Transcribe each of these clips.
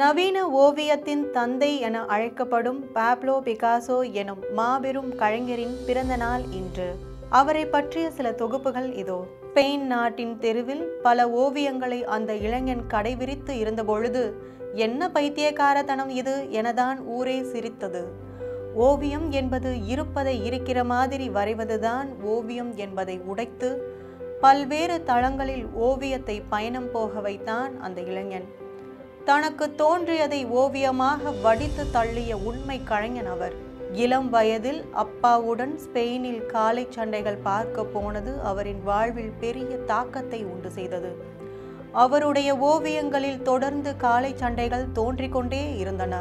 நவீன ஓவியத்தின் தந்தை என அழைக்கப்படும் பாப்லோ பிகாசோ எனும் மாபெரும் கலைஞரின் பிறந்த நாள் இன்று அவரை பற்றிய சில தொகுப்புகள் இதோ ஸ்பெயின் நாட்டின் தெருவில் பல ஓவியங்களை அந்த இளைஞன் கடைவிரித்து இருந்தபொழுது என்ன பைத்தியக்காரத்தனம் இது எனதான் ஊரே சிரித்தது ஓவியம் என்பது இருப்பதை இருக்கிற மாதிரி வரைவதுதான் ஓவியம் என்பதை உடைத்து பல்வேறு தளங்களில் ஓவியத்தை பயணம் போக வைத்தான் அந்த இளைஞன் தனக்கு தோன்றியதை ஓவியமாக வடித்து தள்ளிய உண்மை கலைஞன் அவர் இளம் வயதில் அப்பாவுடன் ஸ்பெயினில் காலை சண்டைகள் பார்க்க போனது அவரின் வாழ்வில் பெரிய தாக்கத்தை உண்டு செய்தது அவருடைய ஓவியங்களில் தொடர்ந்து காலை சண்டைகள் தோன்றிக் கொண்டே இருந்தன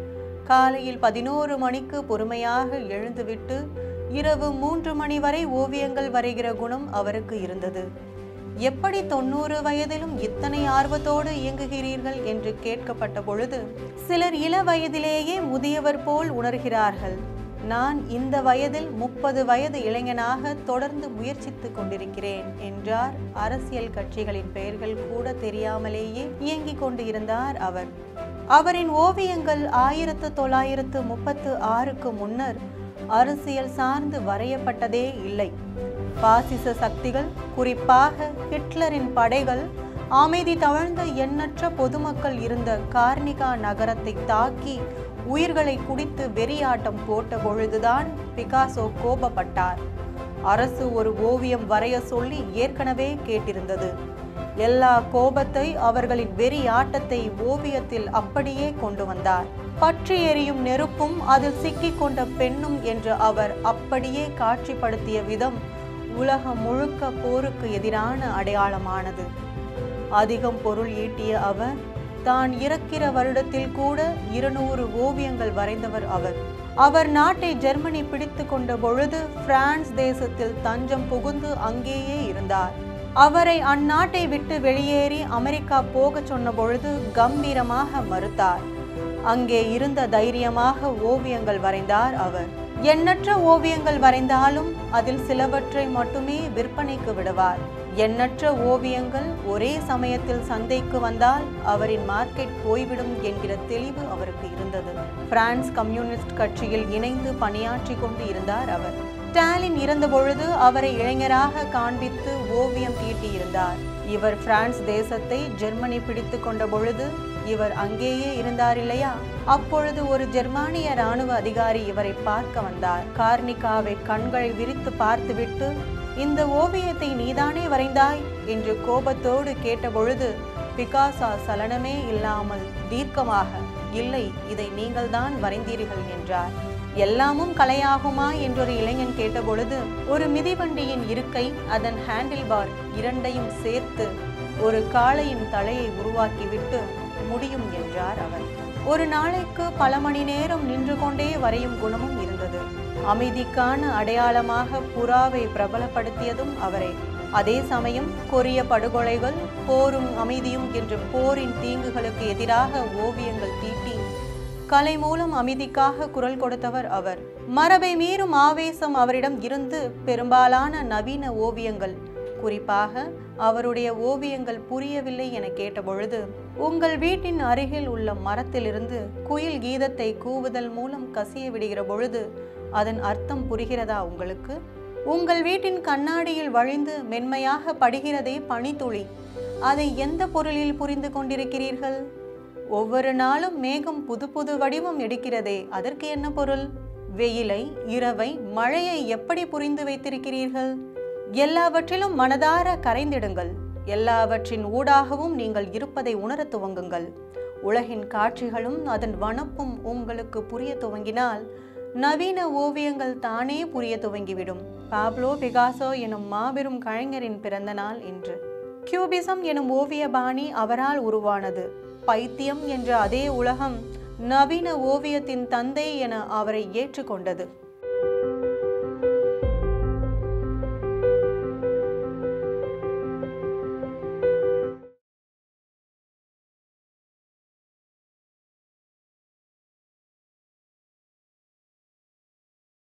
காலையில் பதினோரு மணிக்கு பொறுமையாக எழுந்துவிட்டு இரவு மூன்று மணி வரை ஓவியங்கள் வரைகிற குணம் அவருக்கு இருந்தது எப்படி தொண்ணூறு வயதிலும் இத்தனை ஆர்வத்தோடு இயங்குகிறீர்கள் என்று கேட்கப்பட்ட பொழுது சிலர் இள வயதிலேயே முதியவர் போல் உணர்கிறார்கள் நான் இந்த வயதில் முப்பது வயது இளைஞனாக தொடர்ந்து முயற்சித்துக் கொண்டிருக்கிறேன் என்றார் அரசியல் கட்சிகளின் பெயர்கள் கூட தெரியாமலேயே இயங்கிக் கொண்டு இருந்தார் அவர் அவரின் ஓவியங்கள் ஆயிரத்து தொள்ளாயிரத்து முப்பத்து ஆறுக்கு முன்னர் அரசியல் சார்ந்து வரையப்பட்டதே இல்லை பாசிச சக்திகள் குறிப்பாக ஹிட்லரின் படைகள் அமைதி தவழ்ந்த எண்ணற்ற பொதுமக்கள் இருந்த கார்னிகா நகரத்தை தாக்கி உயிர்களை குடித்து வெறியாட்டம் போட்ட பொழுதுதான் பிகாசோ கோபப்பட்டார் அரசு ஒரு ஓவியம் வரைய சொல்லி ஏற்கனவே கேட்டிருந்தது எல்லா கோபத்தை அவர்களின் வெறி ஆட்டத்தை ஓவியத்தில் அப்படியே கொண்டு வந்தார் பற்றி எரியும் நெருப்பும் அதில் சிக்கிக் கொண்ட பெண்ணும் என்று அவர் அப்படியே காட்சிப்படுத்திய விதம் உலகம் முழுக்க போருக்கு எதிரான அடையாளமானது அதிகம் பொருள் ஈட்டிய அவர் தான் இறக்கிற வருடத்தில் கூட இருநூறு ஓவியங்கள் வரைந்தவர் அவர் அவர் நாட்டை ஜெர்மனி பிடித்து கொண்ட பொழுது பிரான்ஸ் தேசத்தில் தஞ்சம் புகுந்து அங்கேயே இருந்தார் அவரை அந்நாட்டை விட்டு வெளியேறி அமெரிக்கா போகச் சொன்ன பொழுது கம்பீரமாக மறுத்தார் அங்கே இருந்த தைரியமாக ஓவியங்கள் வரைந்தார் அவர் எண்ணற்ற ஓவியங்கள் வரைந்தாலும் அதில் சிலவற்றை மட்டுமே விற்பனைக்கு விடுவார் எண்ணற்ற ஓவியங்கள் ஒரே சமயத்தில் சந்தைக்கு வந்தால் அவரின் மார்க்கெட் போய்விடும் என்கிற தெளிவு அவருக்கு இருந்தது பிரான்ஸ் கம்யூனிஸ்ட் கட்சியில் இணைந்து பணியாற்றி கொண்டு இருந்தார் அவர் ஸ்டாலின் இருந்தபொழுது அவரை இளைஞராக காண்பித்து ஓவியம் தீட்டியிருந்தார் இவர் பிரான்ஸ் தேசத்தை ஜெர்மனி பிடித்து கொண்ட பொழுது இவர் அங்கேயே இருந்தார் இல்லையா அப்பொழுது ஒரு ஜெர்மானிய ராணுவ அதிகாரி இவரை பார்க்க வந்தார் கார்னிகாவை கண்களை விரித்து பார்த்துவிட்டு இந்த ஓவியத்தை நீதானே வரைந்தாய் என்று கோபத்தோடு கேட்டபொழுது பிகாசா சலனமே இல்லாமல் தீர்க்கமாக இல்லை இதை நீங்கள்தான் வரைந்தீர்கள் என்றார் எல்லாமும் கலையாகுமா என்றொரு இளைஞன் கேட்டபொழுது ஒரு மிதிவண்டியின் இருக்கை அதன் ஹேண்டில் பார் இரண்டையும் சேர்த்து ஒரு காளையின் தலையை உருவாக்கிவிட்டு முடியும் என்றார் அவர் ஒரு நாளைக்கு பல மணி நேரம் நின்று கொண்டே வரையும் குணமும் இருந்தது அமைதிக்கான அடையாளமாக புறாவை பிரபலப்படுத்தியதும் அவரே அதே சமயம் கொரிய படுகொலைகள் போரும் அமைதியும் என்று போரின் தீங்குகளுக்கு எதிராக ஓவியங்கள் தீட்டி கலை மூலம் அமைதிக்காக குரல் கொடுத்தவர் அவர் மரபை மீறும் ஆவேசம் அவரிடம் இருந்து பெரும்பாலான நவீன ஓவியங்கள் குறிப்பாக அவருடைய ஓவியங்கள் புரியவில்லை என கேட்டபொழுது உங்கள் வீட்டின் அருகில் உள்ள மரத்திலிருந்து குயில் கீதத்தை கூவுதல் மூலம் கசிய விடுகிற பொழுது அதன் அர்த்தம் புரிகிறதா உங்களுக்கு உங்கள் வீட்டின் கண்ணாடியில் வழிந்து மென்மையாக படுகிறதே பனித்துளி அதை எந்த பொருளில் புரிந்து கொண்டிருக்கிறீர்கள் ஒவ்வொரு நாளும் மேகம் புது புது வடிவம் எடுக்கிறதே அதற்கு என்ன பொருள் வெயிலை இரவை மழையை எப்படி புரிந்து வைத்திருக்கிறீர்கள் எல்லாவற்றிலும் மனதார கரைந்திடுங்கள் எல்லாவற்றின் ஊடாகவும் நீங்கள் இருப்பதை உணரத் துவங்குங்கள் உலகின் காட்சிகளும் அதன் வனப்பும் உங்களுக்கு புரிய துவங்கினால் நவீன ஓவியங்கள் தானே புரிய துவங்கிவிடும் பாப்லோ பிகாசோ எனும் மாபெரும் கலைஞரின் பிறந்த நாள் இன்று கியூபிசம் எனும் ஓவிய பாணி அவரால் உருவானது பைத்தியம் என்ற அதே உலகம் நவீன ஓவியத்தின் தந்தை என அவரை ஏற்றுக்கொண்டது